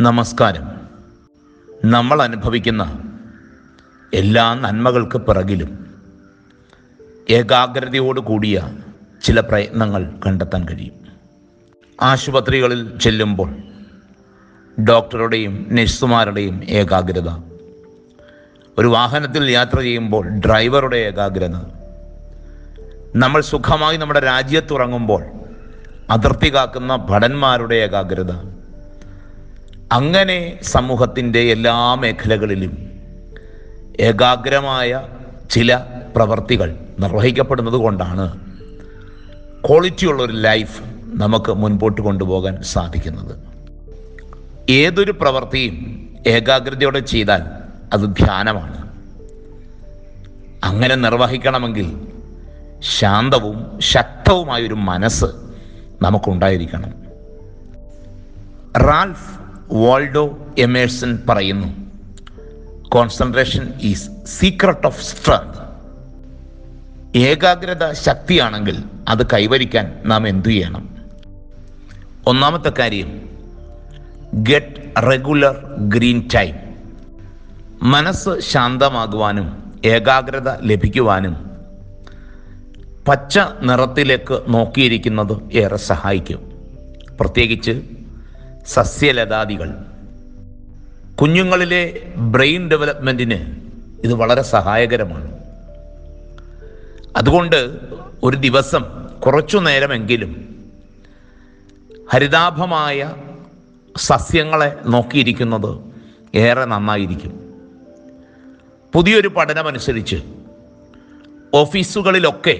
നമസ്കാരം നമ്മൾ അനുഭവിക്കുന്ന എല്ലാ നന്മകൾക്ക് പിറകിലും ഏകാഗ്രതയോട് കൂടിയ ചില പ്രയത്നങ്ങൾ കണ്ടെത്താൻ കഴിയും ആശുപത്രികളിൽ ചെല്ലുമ്പോൾ ഡോക്ടറുടെയും നഴ്സുമാരുടെയും ഏകാഗ്രത ഒരു വാഹനത്തിൽ യാത്ര ചെയ്യുമ്പോൾ ഡ്രൈവറുടെ ഏകാഗ്രത നമ്മൾ സുഖമായി നമ്മുടെ രാജ്യത്തുറങ്ങുമ്പോൾ അതിർത്തി കാക്കുന്ന ഭടന്മാരുടെ ഏകാഗ്രത അങ്ങനെ സമൂഹത്തിൻ്റെ എല്ലാ മേഖലകളിലും ഏകാഗ്രമായ ചില പ്രവർത്തികൾ നിർവഹിക്കപ്പെടുന്നത് കൊണ്ടാണ് ക്വാളിറ്റിയുള്ള ഒരു ലൈഫ് നമുക്ക് മുൻപോട്ട് കൊണ്ടുപോകാൻ സാധിക്കുന്നത് ഏതൊരു പ്രവൃത്തിയും ഏകാഗ്രതയോടെ ചെയ്താൽ അത് ധ്യാനമാണ് അങ്ങനെ നിർവഹിക്കണമെങ്കിൽ ശാന്തവും ശക്തവുമായൊരു മനസ്സ് നമുക്കുണ്ടായിരിക്കണം റാൽഫ് വാൾഡോ എമേഴ്സൺ പറയുന്നു concentration is secret of strength ഏകാഗ്രത ശക്തിയാണെങ്കിൽ അത് കൈവരിക്കാൻ നാം എന്തു ചെയ്യണം ഒന്നാമത്തെ കാര്യം ഗെറ്റ് റെഗുലർ ഗ്രീൻ ടൈം മനസ്സ് ശാന്തമാകുവാനും ഏകാഗ്രത ലഭിക്കുവാനും പച്ച നിറത്തിലേക്ക് നോക്കിയിരിക്കുന്നത് ഏറെ സഹായിക്കും പ്രത്യേകിച്ച് സസ്യലതാദികൾ കുഞ്ഞുങ്ങളിലെ ബ്രെയിൻ ഡെവലപ്മെൻറ്റിന് ഇത് വളരെ സഹായകരമാണ് അതുകൊണ്ട് ഒരു ദിവസം കുറച്ചു നേരമെങ്കിലും ഹരിതാഭമായ സസ്യങ്ങളെ നോക്കിയിരിക്കുന്നത് ഏറെ നന്നായിരിക്കും പുതിയൊരു പഠനമനുസരിച്ച് ഓഫീസുകളിലൊക്കെ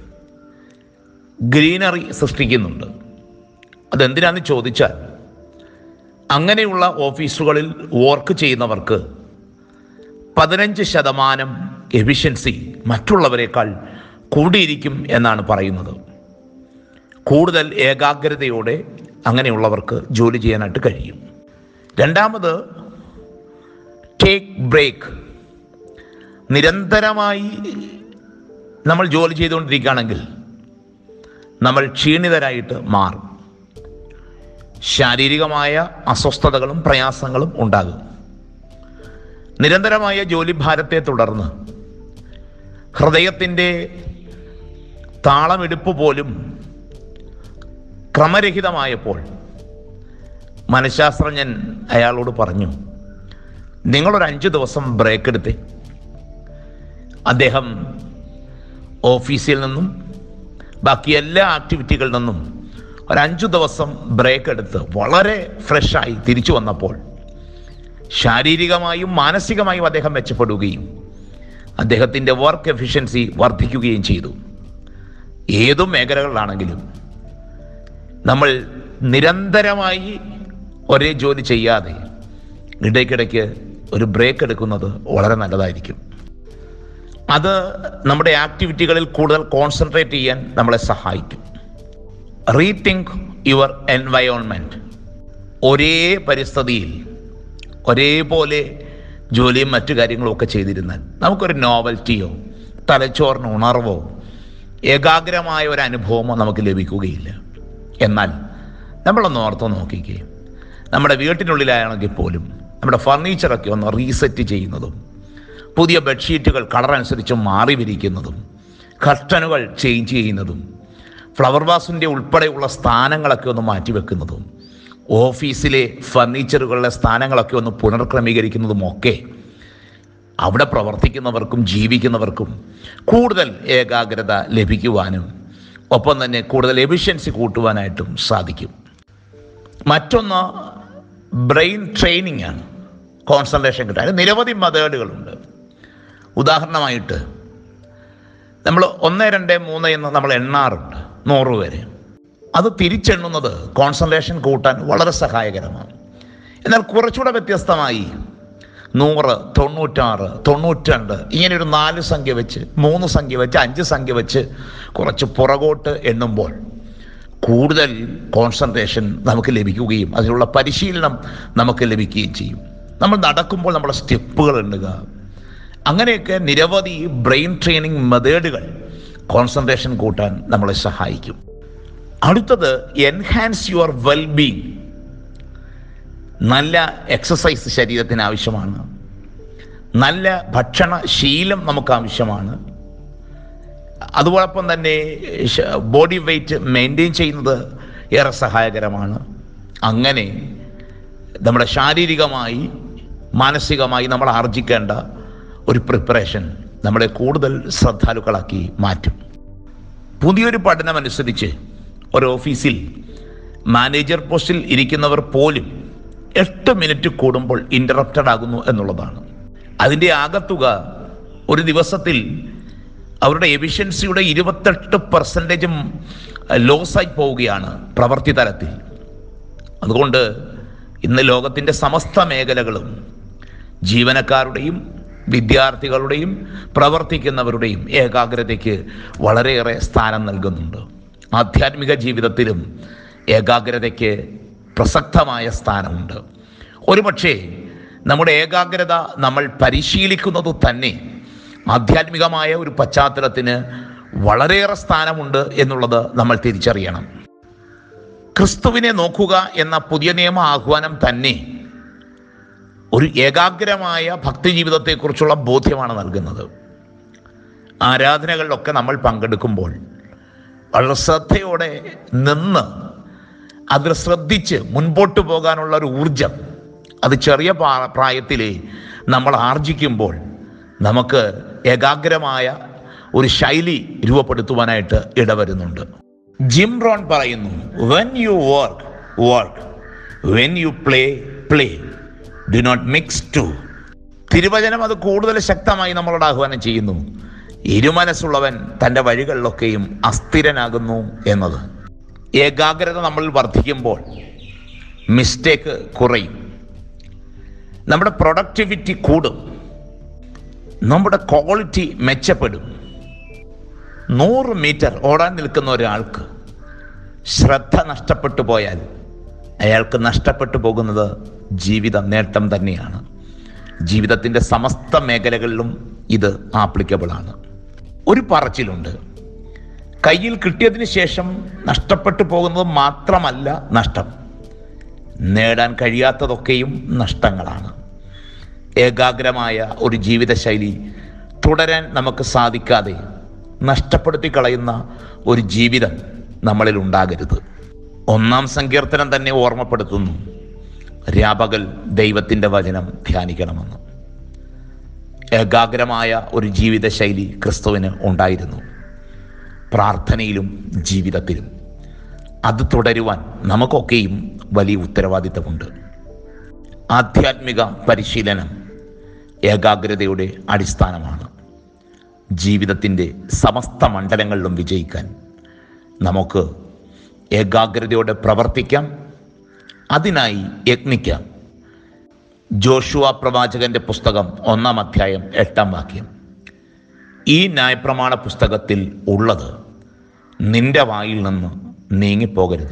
ഗ്രീനറി സൃഷ്ടിക്കുന്നുണ്ട് അതെന്തിനാന്ന് ചോദിച്ചാൽ അങ്ങനെയുള്ള ഓഫീസുകളിൽ വർക്ക് ചെയ്യുന്നവർക്ക് പതിനഞ്ച് ശതമാനം എഫിഷ്യൻസി മറ്റുള്ളവരെക്കാൾ കൂടിയിരിക്കും എന്നാണ് പറയുന്നത് കൂടുതൽ ഏകാഗ്രതയോടെ അങ്ങനെയുള്ളവർക്ക് ജോലി ചെയ്യാനായിട്ട് കഴിയും രണ്ടാമത് ടേക്ക് ബ്രേക്ക് നിരന്തരമായി നമ്മൾ ജോലി ചെയ്തുകൊണ്ടിരിക്കുകയാണെങ്കിൽ നമ്മൾ ക്ഷീണിതരായിട്ട് മാറും ശാരീരികമായ അസ്വസ്ഥതകളും പ്രയാസങ്ങളും ഉണ്ടാകും നിരന്തരമായ ജോലിഭാരത്തെ തുടർന്ന് ഹൃദയത്തിൻ്റെ താളമെടുപ്പ് പോലും ക്രമരഹിതമായപ്പോൾ മനഃശാസ്ത്രജ്ഞൻ അയാളോട് പറഞ്ഞു നിങ്ങളൊരു അഞ്ച് ദിവസം ബ്രേക്ക് എടുത്തേ അദ്ദേഹം ഓഫീസിൽ നിന്നും ബാക്കി എല്ലാ ആക്ടിവിറ്റികളിൽ നിന്നും ഒരു അഞ്ചു ദിവസം ബ്രേക്ക് എടുത്ത് വളരെ ഫ്രഷായി തിരിച്ചു വന്നപ്പോൾ ശാരീരികമായും മാനസികമായും അദ്ദേഹം മെച്ചപ്പെടുകയും അദ്ദേഹത്തിൻ്റെ വർക്ക് എഫിഷ്യൻസി വർദ്ധിക്കുകയും ചെയ്തു ഏതു മേഖലകളിലാണെങ്കിലും നമ്മൾ നിരന്തരമായി ഒരേ ജോലി ചെയ്യാതെ ഇടയ്ക്കിടയ്ക്ക് ഒരു ബ്രേക്ക് എടുക്കുന്നത് വളരെ നല്ലതായിരിക്കും അത് നമ്മുടെ ആക്ടിവിറ്റികളിൽ കൂടുതൽ കോൺസെൻട്രേറ്റ് ചെയ്യാൻ നമ്മളെ സഹായിക്കും റീതിങ്ക് യുവർ എൻവയോൺമെൻറ്റ് ഒരേ പരിസ്ഥിതിയിൽ ഒരേപോലെ ജോലിയും മറ്റു കാര്യങ്ങളും ഒക്കെ ചെയ്തിരുന്നാൽ നമുക്കൊരു നോവൽറ്റിയോ തലച്ചോറിന് ഉണർവോ ഏകാഗ്രമായ ഒരു അനുഭവമോ നമുക്ക് ലഭിക്കുകയില്ല എന്നാൽ നമ്മളൊന്ന് ഓർത്ത് നോക്കിക്കേ നമ്മുടെ വീട്ടിനുള്ളിലാണെങ്കിൽ പോലും നമ്മുടെ ഫർണിച്ചറൊക്കെ ഒന്ന് റീസെറ്റ് ചെയ്യുന്നതും പുതിയ ബെഡ്ഷീറ്റുകൾ കളർ അനുസരിച്ച് മാറി വിരിക്കുന്നതും കർട്ടനുകൾ ചേഞ്ച് ചെയ്യുന്നതും ഫ്ലവർ വാസിൻ്റെ ഉൾപ്പെടെയുള്ള സ്ഥാനങ്ങളൊക്കെ ഒന്ന് മാറ്റിവെക്കുന്നതും ഓഫീസിലെ ഫർണിച്ചറുകളുടെ സ്ഥാനങ്ങളൊക്കെ ഒന്ന് പുനർക്രമീകരിക്കുന്നതും ഒക്കെ അവിടെ പ്രവർത്തിക്കുന്നവർക്കും ജീവിക്കുന്നവർക്കും കൂടുതൽ ഏകാഗ്രത ലഭിക്കുവാനും ഒപ്പം തന്നെ കൂടുതൽ എഫിഷ്യൻസി കൂട്ടുവാനായിട്ടും സാധിക്കും മറ്റൊന്ന് ബ്രെയിൻ ട്രെയിനിങ് ആണ് കോൺസെൻട്രേഷൻ കിട്ടാൻ അതിന് നിരവധി മെത്തേഡുകളുണ്ട് ഉദാഹരണമായിട്ട് നമ്മൾ ഒന്ന് രണ്ട് മൂന്ന് എന്ന് നമ്മൾ എണ്ണാറുണ്ട് നൂറ് വരെ അത് തിരിച്ചെണ്ണുന്നത് കോൺസെൻട്രേഷൻ കൂട്ടാൻ വളരെ സഹായകരമാണ് എന്നാൽ കുറച്ചുകൂടെ വ്യത്യസ്തമായി നൂറ് തൊണ്ണൂറ്റാറ് തൊണ്ണൂറ്റിരണ്ട് ഇങ്ങനെ ഒരു നാല് സംഖ്യ വെച്ച് മൂന്ന് സംഖ്യ വെച്ച് അഞ്ച് സംഖ്യ വെച്ച് കുറച്ച് പുറകോട്ട് എണ്ണുമ്പോൾ കൂടുതൽ കോൺസെൻട്രേഷൻ നമുക്ക് ലഭിക്കുകയും അതിനുള്ള പരിശീലനം നമുക്ക് ലഭിക്കുകയും ചെയ്യും നമ്മൾ നടക്കുമ്പോൾ നമ്മുടെ സ്റ്റെപ്പുകൾ എണ്ണുക അങ്ങനെയൊക്കെ നിരവധി ബ്രെയിൻ ട്രെയിനിങ് മെത്തേഡുകൾ കോൺസെൻട്രേഷൻ കൂട്ടാൻ നമ്മളെ സഹായിക്കും അടുത്തത് എൻഹാൻസ് യുവർ വെൽബീങ് നല്ല എക്സസൈസ് ശരീരത്തിന് ആവശ്യമാണ് നല്ല ഭക്ഷണ ശീലം നമുക്ക് ആവശ്യമാണ് അതോടൊപ്പം തന്നെ ബോഡി വെയ്റ്റ് മെയിൻറ്റെയിൻ ചെയ്യുന്നത് ഏറെ സഹായകരമാണ് അങ്ങനെ നമ്മുടെ ശാരീരികമായി മാനസികമായി നമ്മൾ ആർജിക്കേണ്ട ഒരു പ്രിപ്പറേഷൻ നമ്മളെ കൂടുതൽ ശ്രദ്ധാലുക്കളാക്കി മാറ്റും പുതിയൊരു പഠനമനുസരിച്ച് ഒരു ഓഫീസിൽ മാനേജർ പോസ്റ്റിൽ ഇരിക്കുന്നവർ പോലും എട്ട് മിനിറ്റ് കൂടുമ്പോൾ ഇൻ്ററപ്റ്റഡ് ആകുന്നു എന്നുള്ളതാണ് അതിൻ്റെ ആകത്തുക ഒരു ദിവസത്തിൽ അവരുടെ എഫിഷ്യൻസിയുടെ ഇരുപത്തെട്ട് പെർസെൻറ്റേജും ലോസായി പോവുകയാണ് പ്രവൃത്തി തലത്തിൽ അതുകൊണ്ട് ഇന്ന് ലോകത്തിൻ്റെ സമസ്ത മേഖലകളും ജീവനക്കാരുടെയും വിദ്യാർത്ഥികളുടെയും പ്രവർത്തിക്കുന്നവരുടെയും ഏകാഗ്രതയ്ക്ക് വളരെയേറെ സ്ഥാനം നൽകുന്നുണ്ട് ആധ്യാത്മിക ജീവിതത്തിലും ഏകാഗ്രതയ്ക്ക് പ്രസക്തമായ സ്ഥാനമുണ്ട് ഒരുപക്ഷേ നമ്മുടെ ഏകാഗ്രത നമ്മൾ പരിശീലിക്കുന്നത് തന്നെ ആധ്യാത്മികമായ ഒരു പശ്ചാത്തലത്തിന് വളരെയേറെ സ്ഥാനമുണ്ട് എന്നുള്ളത് നമ്മൾ തിരിച്ചറിയണം ക്രിസ്തുവിനെ നോക്കുക എന്ന പുതിയ നിയമ ആഹ്വാനം തന്നെ ഒരു ഏകാഗ്രമായ ഭക്തി ജീവിതത്തെക്കുറിച്ചുള്ള ബോധ്യമാണ് നൽകുന്നത് ആരാധനകളിലൊക്കെ നമ്മൾ പങ്കെടുക്കുമ്പോൾ വളരെ ശ്രദ്ധയോടെ നിന്ന് അതിൽ ശ്രദ്ധിച്ച് മുൻപോട്ട് പോകാനുള്ള ഒരു ഊർജം അത് ചെറിയ പ്രാ- പ്രായത്തിലേ നമ്മൾ ആർജിക്കുമ്പോൾ നമുക്ക് ഏകാഗ്രമായ ഒരു ശൈലി രൂപപ്പെടുത്തുവാനായിട്ട് ഇടവരുന്നുണ്ട് ജിം റോൺ പറയുന്നു when you work work when you play play do not mix two തിരുവചനം അത് കൂടുതൽ ശക്തമായി നമ്മളോട് ആഹ്വാനം ചെയ്യുന്നു ഇരുമനസ്സുള്ളവൻ തൻ്റെ വഴികളിലൊക്കെയും അസ്ഥിരനാകുന്നു എന്നത് ഏകാഗ്രത നമ്മൾ വർദ്ധിക്കുമ്പോൾ മിസ്റ്റേക്ക് കുറയും നമ്മുടെ പ്രൊഡക്ടിവിറ്റി കൂടും നമ്മുടെ ക്വാളിറ്റി മെച്ചപ്പെടും നൂറ് മീറ്റർ ഓടാൻ നിൽക്കുന്ന ഒരാൾക്ക് ശ്രദ്ധ നഷ്ടപ്പെട്ടു പോയാൽ അയാൾക്ക് നഷ്ടപ്പെട്ടു പോകുന്നത് ജീവിത നേട്ടം തന്നെയാണ് ജീവിതത്തിൻ്റെ സമസ്ത മേഖലകളിലും ഇത് ആപ്ലിക്കബിൾ ആണ് ഒരു പറച്ചിലുണ്ട് കയ്യിൽ കിട്ടിയതിന് ശേഷം നഷ്ടപ്പെട്ടു പോകുന്നത് മാത്രമല്ല നഷ്ടം നേടാൻ കഴിയാത്തതൊക്കെയും നഷ്ടങ്ങളാണ് ഏകാഗ്രമായ ഒരു ജീവിതശൈലി തുടരാൻ നമുക്ക് സാധിക്കാതെ നഷ്ടപ്പെടുത്തി കളയുന്ന ഒരു ജീവിതം നമ്മളിൽ ഉണ്ടാകരുത് ഒന്നാം സങ്കീർത്തനം തന്നെ ഓർമ്മപ്പെടുത്തുന്നു രാപകൽ ദൈവത്തിൻ്റെ വചനം ധ്യാനിക്കണമെന്ന് ഏകാഗ്രമായ ഒരു ജീവിതശൈലി ക്രിസ്തുവിന് ഉണ്ടായിരുന്നു പ്രാർത്ഥനയിലും ജീവിതത്തിലും അത് തുടരുവാൻ നമുക്കൊക്കെയും വലിയ ഉത്തരവാദിത്തമുണ്ട് ആധ്യാത്മിക പരിശീലനം ഏകാഗ്രതയുടെ അടിസ്ഥാനമാണ് ജീവിതത്തിൻ്റെ സമസ്ത മണ്ഡലങ്ങളിലും വിജയിക്കാൻ നമുക്ക് ഏകാഗ്രതയോടെ പ്രവർത്തിക്കാം അതിനായി യത്നിക്കാം ജോഷുവ പ്രവാചകന്റെ പുസ്തകം ഒന്നാം അധ്യായം എട്ടാം വാക്യം ഈ ന്യായപ്രമാണ പുസ്തകത്തിൽ ഉള്ളത് നിന്റെ വായിൽ നിന്ന് നീങ്ങിപ്പോകരുത്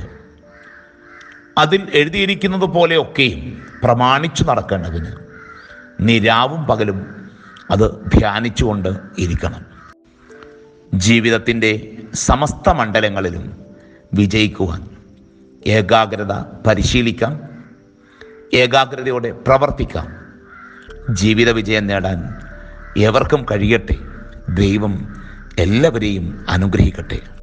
അതിൽ എഴുതിയിരിക്കുന്നത് പോലെയൊക്കെയും പ്രമാണിച്ചു നടക്കേണ്ടതിന് നീ രാവും പകലും അത് ധ്യാനിച്ചുകൊണ്ട് ഇരിക്കണം ജീവിതത്തിൻ്റെ സമസ്ത മണ്ഡലങ്ങളിലും വിജയിക്കുവാൻ ഏകാഗ്രത പരിശീലിക്കാം ഏകാഗ്രതയോടെ പ്രവർത്തിക്കാം ജീവിത വിജയം നേടാൻ എവർക്കും കഴിയട്ടെ ദൈവം എല്ലാവരെയും അനുഗ്രഹിക്കട്ടെ